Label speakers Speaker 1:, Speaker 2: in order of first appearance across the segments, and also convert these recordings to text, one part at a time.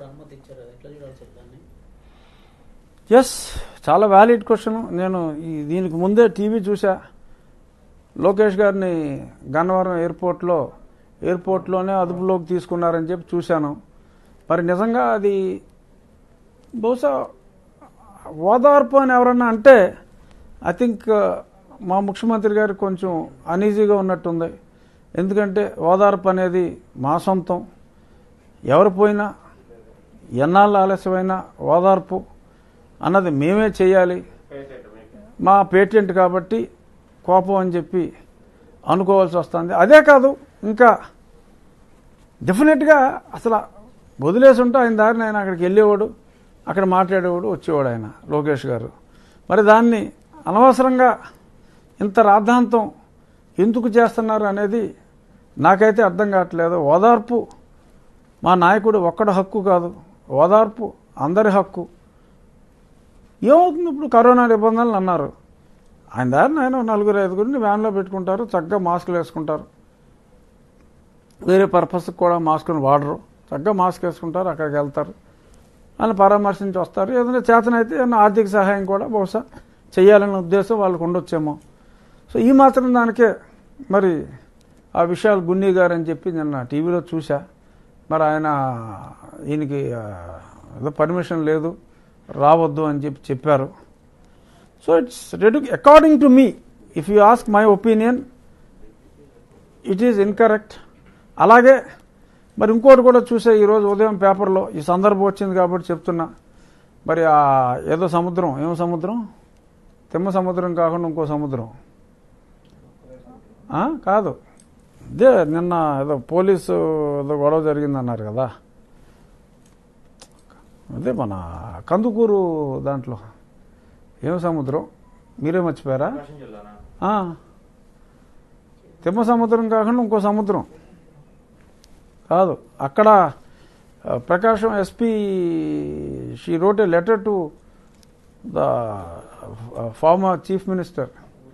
Speaker 1: అనుమతి ఇచ్చారు కదా ఎట్లా చూడాలి సార్ దాన్ని
Speaker 2: ఎస్ చాలా వ్యాలిడ్ క్వశ్చన్ నేను ఈ దీనికి ముందే టీవీ చూసా లోకేష్ గారిని గన్నవరం ఎయిర్పోర్ట్లో ఎయిర్పోర్ట్లోనే అదుపులోకి తీసుకున్నారని చెప్పి చూశాను మరి నిజంగా అది బహుశా ఓదార్పు అని ఎవరన్నా అంటే ఐ థింక్ మా ముఖ్యమంత్రి గారు కొంచెం అనీజీగా ఉన్నట్టుంది ఎందుకంటే ఓదార్పు అనేది మా సొంతం ఎవరు పోయినా ఎన్నాళ్ళు ఆలస్యమైనా ఓదార్పు అన్నది మేమే చేయాలి మా పేటెంట్ కాబట్టి కోపం అని చెప్పి అనుకోవాల్సి వస్తుంది అదే కాదు ఇంకా డెఫినెట్గా అసలు వదిలేసి ఉంటే ఆయన దారిని ఆయన అక్కడికి వెళ్ళేవాడు అక్కడ మాట్లాడేవాడు వచ్చేవాడు ఆయన లోకేష్ గారు మరి దాన్ని అనవసరంగా ఇంత రాద్ధాంతం ఎందుకు చేస్తున్నారు అనేది నాకైతే అర్థం కావట్లేదు ఓదార్పు మా నాయకుడు ఒక్కడి హక్కు కాదు ఓదార్పు అందరి హక్కు ఏమవుతుంది ఇప్పుడు కరోనా నిబంధనలు అన్నారు ఆయన దారిని ఆయన నలుగురు ఐదుగురిని వ్యాన్లో పెట్టుకుంటారు చక్కగా మాస్కులు వేసుకుంటారు వేరే పర్పస్కి కూడా మాస్కులు వాడరు చక్కగా మాస్క్ వేసుకుంటారు అక్కడికి వెళ్తారు అని పరామర్శించి వస్తారు ఏదైనా చేతనైతే ఏదైనా ఆర్థిక సహాయం కూడా బహుశా చేయాలనే ఉద్దేశం వాళ్ళకు ఉండొచ్చేమో సో ఈ మాత్రం దానికే మరి ఆ విషయాలు గున్నీ గారు అని చెప్పి నిన్న టీవీలో చూసా మరి ఆయన ఈయనకి ఆ, ఏదో పర్మిషన్ లేదు రావద్దు అని చెప్పి చెప్పారు so it's red according to me if you ask my opinion it is incorrect అలాగే మరి ఇంకోటి కూడా చూసే ఈరోజు ఉదయం పేపర్లో ఈ సందర్భం వచ్చింది కాబట్టి చెప్తున్నా మరి ఆ ఏదో సముద్రం ఏం సముద్రం తిమ్మ సముద్రం కాకుండా ఇంకో సముద్రం ఆ? కాదు ఇదే నిన్న ఏదో పోలీసు ఏదో గొడవ జరిగిందన్నారు కదా అదే మన కందుకూరు దాంట్లో ఏం సముద్రం మీరే మర్చిపోయారా ఆ. తిమ్మ సముద్రం కాకుండా ఇంకో సముద్రం కాదు అక్కడ ఆ, Prakasam SP she wrote a letter to the former chief minister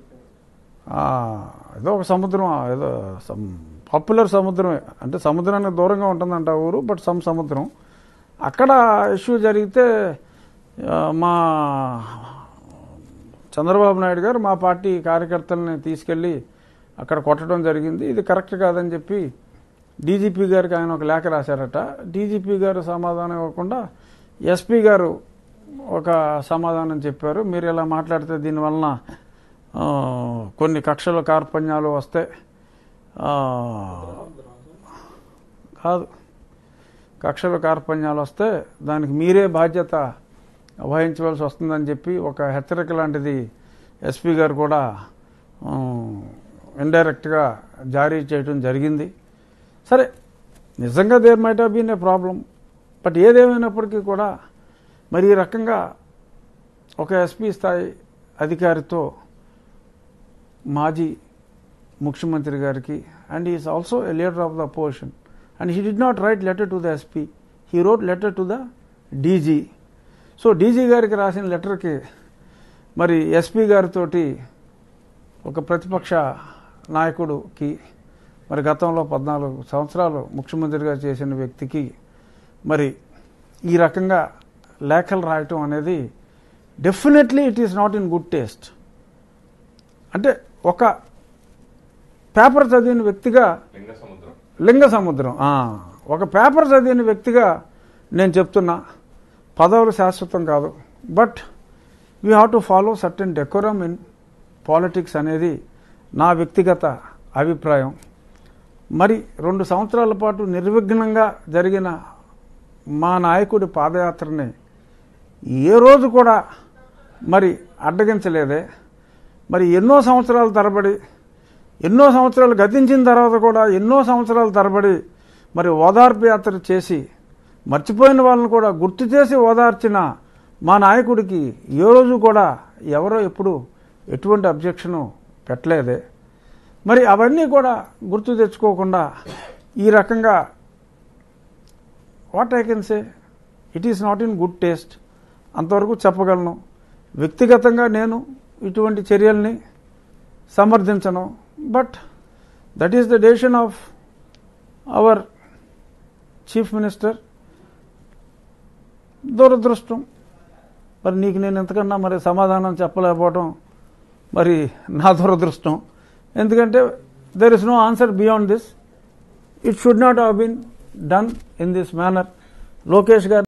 Speaker 2: ఏదో ఒక సముద్రం ఏదో సమ్ పాపులర్ సముద్రమే అంటే సముద్రానికి దూరంగా ఉంటుందంట ఆ ఊరు బట్ సమ్ సముద్రం అక్కడ ఇష్యూ జరిగితే ఆ, మా చంద్రబాబు నాయుడు గారు మా పార్టీ కార్యకర్తల్ని తీసుకెళ్ళి అక్కడ కొట్టడం జరిగింది ఇది కరెక్ట్ కాదని చెప్పి డీజీపీ గారికి ఆయన ఒక లేఖ రాశారట డీజీపీ గారు సమాధానం ఇవ్వకుండా ఎస్పీ గారు ఒక సమాధానం చెప్పారు మీరు ఇలా మాట్లాడితే దీనివలన ఆ, కొన్ని కక్షల కార్పణ్యాలు వస్తే ఆ, కాదు కక్షల కార్పణ్యాలు వస్తే దానికి మీరే బాధ్యత వహించవలసి వస్తుందని చెప్పి ఒక హెచ్చరిక లాంటిది ఎస్పీ గారు కూడా ఇండైరెక్ట్గా జారీ చేయడం జరిగింది సరే నిజంగా there might have been a problem but ఏదేమైనప్పటికీ కూడా మరి ఈ రకంగా ఒక ఎస్పీ స్థాయి అధికారితో మాజీ ముఖ్యమంత్రి గారికి and is also a leader of the opposition and he did not write letter to the SP he wrote letter to the DG so DG గారికి రాసిన లెటర్కి మరి ఎస్పీ గారితోటి ఒక ప్రతిపక్ష నాయకుడికి మరి గతంలో పద్నాలుగు సంవత్సరాలు ముఖ్యమంత్రిగా చేసిన వ్యక్తికి మరి ఈ రకంగా లేఖలు రాయటం అనేది definitely it is not in good taste అంటే ఒక పేపర్ చదివిన వ్యక్తిగా
Speaker 3: లింగ సముద్రం
Speaker 2: లింగ సముద్రం ఆ, ఒక పేపర్ చదివిన వ్యక్తిగా నేను చెప్తున్నా పదవులు శాశ్వతం కాదు but we have to follow certain decorum in politics అనేది నా వ్యక్తిగత అభిప్రాయం మరి రెండు సంవత్సరాల పాటు నిర్విఘ్నంగా జరిగిన మా నాయకుడి పాదయాత్రని ఏ రోజు కూడా మరి అడ్డగించలేదే మరి ఎన్నో సంవత్సరాల తరబడి ఎన్నో సంవత్సరాలు గతించిన తర్వాత కూడా ఎన్నో సంవత్సరాల తరబడి మరి ఓదార్పు యాత్ర చేసి మర్చిపోయిన వాళ్ళని కూడా గుర్తు చేసి ఓదార్చిన మా నాయకుడికి ఏ రోజు కూడా ఎవరో ఎప్పుడు ఎటువంటి అబ్జెక్షను పెట్టలేదే మరి అవన్నీ కూడా గుర్తు తెచ్చుకోకుండా ఈ రకంగా what I can say it is not in good taste అంతవరకు చెప్పగలను వ్యక్తిగతంగా నేను ఇటువంటి చర్యల్ని సమర్థించను but that is the decision of our chief minister దురదృష్టం మరి నీకు నేను ఎంతకన్నా మరి సమాధానం చెప్పలేకపోవడం మరి నా దురదృష్టం ఎందుకంటే there is no answer beyond this it should not have been done in this manner Lokesh గారు